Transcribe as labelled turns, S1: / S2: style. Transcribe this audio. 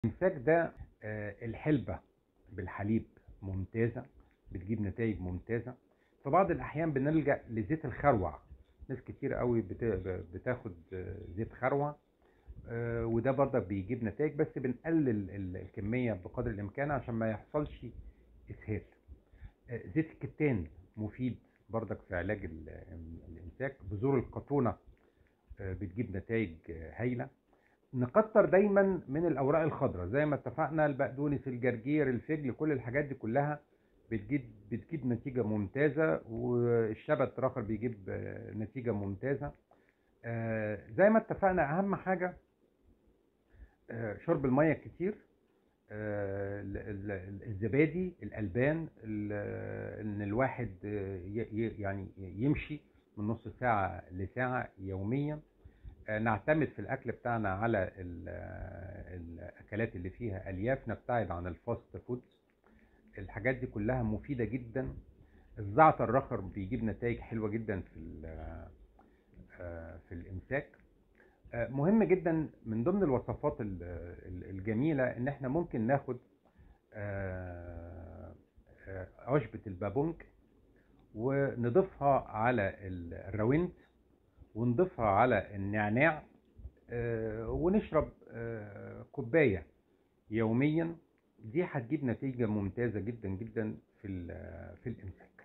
S1: الامساك ده آه، الحلبة بالحليب ممتازة بتجيب نتائج ممتازة في بعض الأحيان بنلجأ لزيت الخروع ناس كتير قوي بت- بتاخد آه، زيت خروع آه، وده برضك بيجيب نتائج بس بنقلل ال- الكمية بقدر الإمكان عشان ما يحصلش إسهال آه، زيت الكتان مفيد برضك في علاج ال- الإمساك بذور القطونة آه، بتجيب نتائج آه، هايلة نكتر دايما من الاوراق الخضراء زي ما اتفقنا البقدونس الجرجير الفجل كل الحاجات دي كلها بتجيب بتجيب نتيجه ممتازه والشبت الاخر بيجيب آه، نتيجه ممتازه آه، زي ما اتفقنا اهم حاجه آه، شرب الميه كتير آه، ال- ال- الزبادي الالبان ال- ان الواحد آه، ي- ي- يعني يمشي من نص ساعه لساعه يوميا آه، نعتمد في الاكل بتاعنا على ال- آه، الاكلات اللي فيها الياف نبتعد عن الفاست فود الحاجات دي كلها مفيده جدا الزعتر الرخر بيجيب نتائج حلوه جدا في ال- آه، في الامساك آه، مهم جدا من ضمن الوصفات ال- ال- الجميله ان احنا ممكن ناخد آه، آه، عشبه البابونج ونضيفها على ال- الراوند ونضيفها على النعناع آه، ونشرب آه، كوبايه يوميا دي هتجيب نتيجه ممتازه جدا جدا في ال- في الامساك